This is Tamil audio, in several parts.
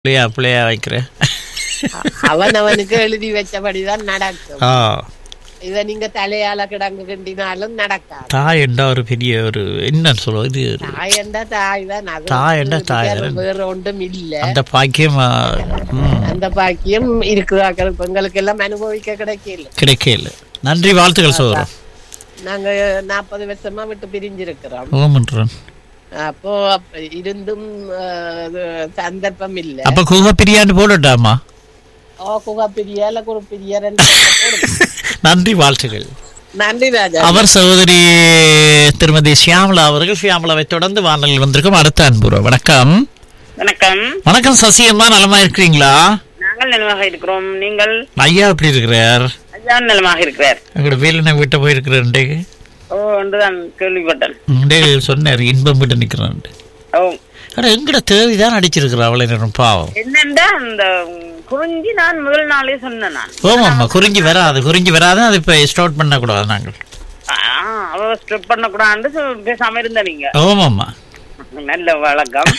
பிள்ளையா பிள்ளையா வைக்கிறேன் அவன் அவனுக்கு எழுதி வச்சபடிதான் நடக்கும் ஆ இத நீங்க தலையால கிடங்கு கிண்டினாலும் நடக்காது தாய் என்றா ஒரு பெரிய ஒரு என்ன சொல்லுவோம் இது ஒரு- தாயண்டா தாய் தான் அது தாயண்டா தாய் வேற- தான். வேற ஒன்றும் இல்ல அந்த பாக்கியம் ஆ, ம், அந்த பாக்கியம் இருக்குதாக்கள் பெண்களுக்கு எல்லாம் அனுபவிக்க கிடைக்கல கிடைக்கல நன்றி வாழ்த்துக்கள் சோதரம் நாங்க நாற்பது வருஷமா விட்டு பிரிஞ்சிருக்கிறோம் ஓமன்றன் அப்போ அப்ப இருந்தும் அஹ், இது சந்தர்ப்பம் இல்ல அப்ப குக பிரியாண்டு போடட்டாமா ஓ குகா பிரியா இல்ல குரு பிரியா ரெண்டு பேரும் போடுங்க. நன்றி வாழ்த்துக்கள் நன்றி ராஜா அவர் சகோதரி திருமதி ஷியாமலா அவர்கள் ஷியாமலாவை தொடர்ந்து வானலில் வந்திருக்கும் அடுத்த அன்புற வணக்கம் வணக்கம் வணக்கம் சசியம்மா நலமா இருக்கிறீங்களா நாங்கள் நலமாக இருக்கிறோம் நீங்கள் ஐயா எப்படி இருக்கிறார் ஐயா நலமாக இருக்கிறார் எங்களோட வேலை வீட்டை போயிருக்கிறேன் ஓ என்றுதான் கேள்விப்பட்டேன் சொன்னார் இன்பம் விட்டு நிக்கிறேன் ஓ அட எங்கட தேவைதான் அடிச்சிருக்கிறா அவளை நேரம் பாவம் என்னண்டா அந்த ம், குறிஞ்சி நான் முதல் நாளே சொன்னேன் நான் ஓமாம்மா குறிஞ்சி வராது குறிஞ்சி வராது அது இப்ப ஸ்டார்ட் பண்ணக்கூடாது நாங்கள் ஆ, அவ ஸ்ட்ரிப் பண்ணக்கூடாது பேசாம இருந்த நீங்க ஓமாம்மா நல்ல வழக்கம்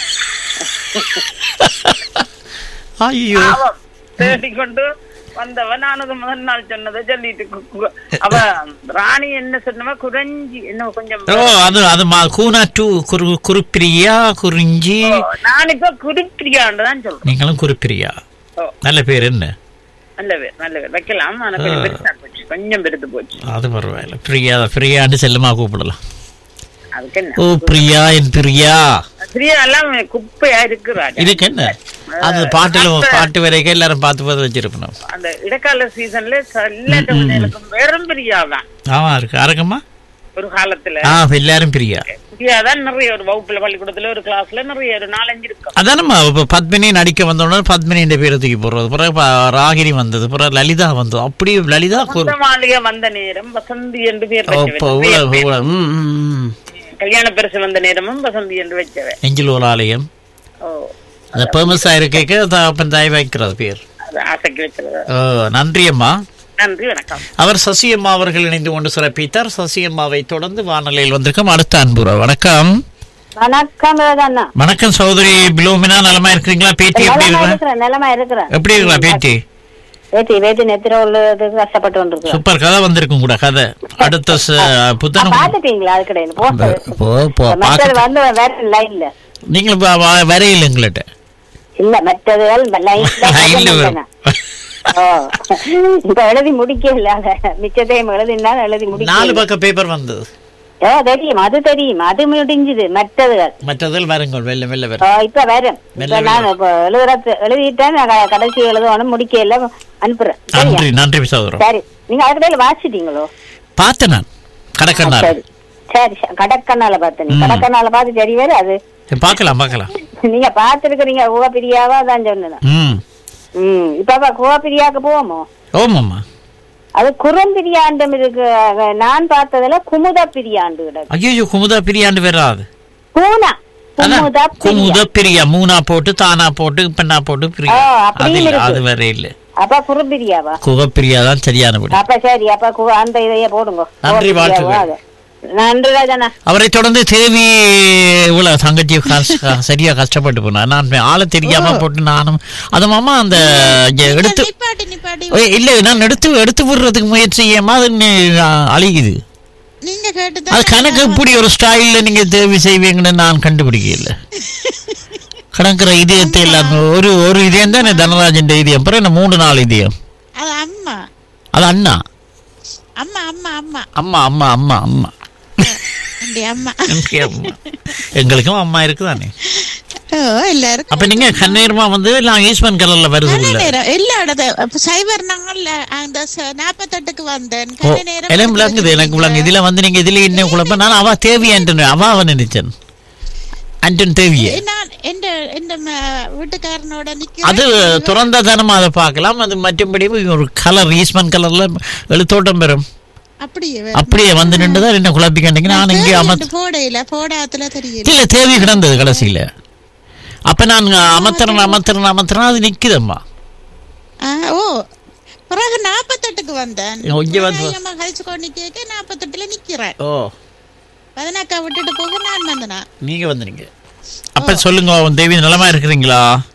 ஐயோ அவ தேடிக்கொண்டு வந்தவன் நான் அது முதல் நாள் சொன்னதை சொல்லிட்டு கு- கு- அவ ராணி என்ன சொன்னவ குறைஞ்சி என்ன கொஞ்சம் ஓ அது அது மா கூனா டூ குரு குருப்பிரியா குறிஞ்சி ஓ, நான் இப்ப குறிப்பிரியாண்டு தான் சொல்றேன் நீங்களும் குருப்பிரியா ஓ நல்ல பேர் என்ன நல்ல பேர் நல்ல பேர் வைக்கலாம் ஆனா கொஞ்சம் பெருசா போச்சு கொஞ்சம் பெருத்து போச்சு அது பரவாயில்ல பிரியா பிரியான்னு செல்லமா கூப்பிடலாம் அதுக்கு என்ன ஓ பிரியா என் பிரியா பிரியா எல்லாம் குப்பையா இருக்கு ராஜா இதுக்கு என்ன அது பாட்டுல பாட்டு வரைக்கும் எல்லாரும் பார்த்து பார்த்து வச்சிருப்போம் அந்த இடைக்கால சீசன்ல எல்லா வெறும் பிரியாதான் ஆமா இருக்கு அரக்கம்மா ஒரு காலத்துல ஆ எல்லாரும் பிரியா பிரியாதான் நிறைய ஒரு வகுப்புல பள்ளிக்கூடத்துல ஒரு கிளாஸ்ல நிறைய ஒரு நாலஞ்சு இருக்கும் அதானம்மா இப்போ பத்மினி நடிக்க வந்தோடனே பத்மினின்ற பேரை தூக்கி போடுறது பிறகு ப- ராகினி வந்தது பிறகு லலிதா வந்தது அப்படி லலிதா கு- வசந்த மாளிகை வந்த நேரம் வசந்தி என்று பேர் ஓ, வச்சவன். இப்போ இவ்வளவு- இவ்வளவு, ம், ம், ம். கல்யாண பெருசு வந்த நேரமும் வசந்தி என்று வச்சவன் நெஞ்சில் ஒரு ஆலயம் ஓ அந்த பெர்மஸ் ஆயிருக்க அப்பன் தாய் வைக்கிறது பேர் அது ஆசைக்கு வச்சது ஓ, நன்றி அம்மா நன்றி வணக்கம் அவர் சசியம்மா அவர்கள் இணைந்து கொண்டு சிறப்பித்தார் சசியம்மாவை தொடர்ந்து வானொலியில் வந்திருக்கும் அடுத்த அன்புற வணக்கம் வணக்கம் அண்ணா வணக்கம் சகோதரி பிலோமினா நலமா இருக்கிறீங்களா பேட்டி எப்படி நிலமா இருக்கா இருக்கிறேன் நிலமா இருக்கிறேன் எப்படி இருக்கா பேட்டி வேட்டி வேட்டி நெத்திர உள்ளதுக்கு கஷ்டப்பட்டு கொண்டிருக்கிறேன் சூப்பர் கதை வந்திருக்கும் கூட கதை அடுத்த ச- புத்தகம் பாத்துட்டீங்களா அது கிடையாது போட்டது போ போ மற்றது பார்க்க வந்து வேற லைன்ல நீங்களும் வ- வ- வரையில் எங்கள்கிட்ட இல்ல மற்றதுகள் இல்ல லைன்ல ஓ இப்ப எழுதி முடிக்கல அத மிச்சத்தையும் எழுதினாலும் எழுதி நாலு முடிக்கல பக்கம் பேப்பர் வந்தது ஓ தெரியும் அது தெரியும் அது முடிஞ்சுது மற்றதுகள் மற்றதில் வருங்கள் வெள்ள வெள்ள ஓ, வரும் இப்ப வரும் மெல்ல இப்ப நான் இப்ப எழுதுறது எழுதிட்டேன் நான் க- கடைசி எழுதணும் முடிக்கல அனுப்புறேன் சரியா நன்றி நன்றி சகோதரம் சரி நீங்க அதுக்கடையில வாசிட்டீங்களோ பார்த்தேன் நான் கடக்கண்ணார் சரி சரி சரி. கடற்கண்ணால பார்த்து நீ ம். கடற்கண்ணால பார்த்து சரி வேறு அது பார்க்கலாம் பார்க்கலாம் நீங்க பார்த்துருக்கிறீங்க குவப்பிரியாவா தான் சொன்னேன் ம் ம் இப்ப அப்ப குவப்பிரியாக்கு போவோமோ ஓமாம்மா அது குறும்பிரியாண்டும் இருக்கு அஹ், நான் பார்த்ததுல குமுத பிரியாண்டு கிடக்கு ஐயோ குமுதா பிரியாண்டு வராது பூனா அதான், குமுத குமுத பிரியா மூணா போட்டு தானா போட்டு பெண்ணா போட்டு பிரியா ஆ, அது அப்படியும் இல்ல, இருக்கு. அது வேற இல்ல அப்ப குறும்பிரியாவா குகப்பிரியா தான் சரியானபடி அப்ப சரி அப்ப கு- அந்த இதையே போடுங்க நன்றி, குவப்பிரியாவா வாழ்த்துக்கள். அது. நன்றி ராஜனா அவரை தொடர்ந்து தேவி இவ்வளவு தங்கச்சி கஷ்ட- சரியா கஷ்டப்பட்டு போனா நான் ஆளை தெரியாம போட்டு நானும் அது மாமா அந்த இங்க எடுத்து நிப்பாட்டி நிப்பாட்டி ஓய், இல்ல நான் எடுத்து எடுத்து விடுறதுக்கு முயற்சி செய்யாம அது நி- அழியுது நீங்க கேட்டு அது கணக்கு இப்படி ஒரு ஸ்டைல்ல நீங்க தேவி செய்வீங்கன்னு நான் கண்டுபிடிக்கல கணக்குற இதயத்தை இல்லாம ஒரு ஒரு இதயம் தானே தனராஜன் இதயம் அப்புறம் என்ன மூணு நாலு இதயம் அது அம்மா அது அண்ணா அம்மா அம்மா அம்மா அம்மா அம்மா அம்மா அம்மா இந்த அம்மா எனக்கு அம்மா. எங்களுக்கும் அம்மா இருக்குதானே ஓ எல்லாருக்கும் அப்ப நீங்க கண்ணீர்மா வந்து நான் ஈஸ்வரன் கலர்ல வருது கண்ண இல்ல நேரம் எல்லா இடத்த சைபர் நாங்கள்ல அந்த ச- நாப்பத்தெட்டுக்கு வந்தேன் ஓ கண்ண நேரம் எல்லாம் விளங்குது எனக்கு விளங்கு இதுல வந்து நீங்க இதுல என்ன குழப்பம் நான் அவ தேவி ஆண்டன் அவ அவ நினைச்சேன் ஆண்டன் தேவிய நான் எந்த எந்த ம- வீட்டுக்காரனோட நிக்க அது துறந்த தனமா அதை பார்க்கலாம் அது மற்றபடி ஒரு கலர் ஈஸ்மன் கலர்ல எழுத்தோட்டம் பெறும் அப்படியே அப்படியே வந்து நின்றுதான் என்ன குழப்பிக்கிட்டீங்க நான் இங்கே அமர்த்து போடையில போடாத்துல தெரியல இல்ல தேவி கிடந்தது கடைசியில அப்ப நான் அமர்த்துறேன் அமர்த்துறேன் அமர்த்துறேன் அது நிக்குதம்மா ஆ, ஓ பிறகு நாப்பத்தெட்டுக்கு வந்தேன் இங்க வந்து- அம்மா கழிச்சு கொண்டு கேட்க நாப்பத்தெட்டுல நிக்கிறேன் ஓ பதினாக்கா விட்டுட்டு போக நான் வந்தனா நீங்க வந்துறீங்க அப்ப சொல்லுங்க தேவி நலமா இருக்கிறீங்களா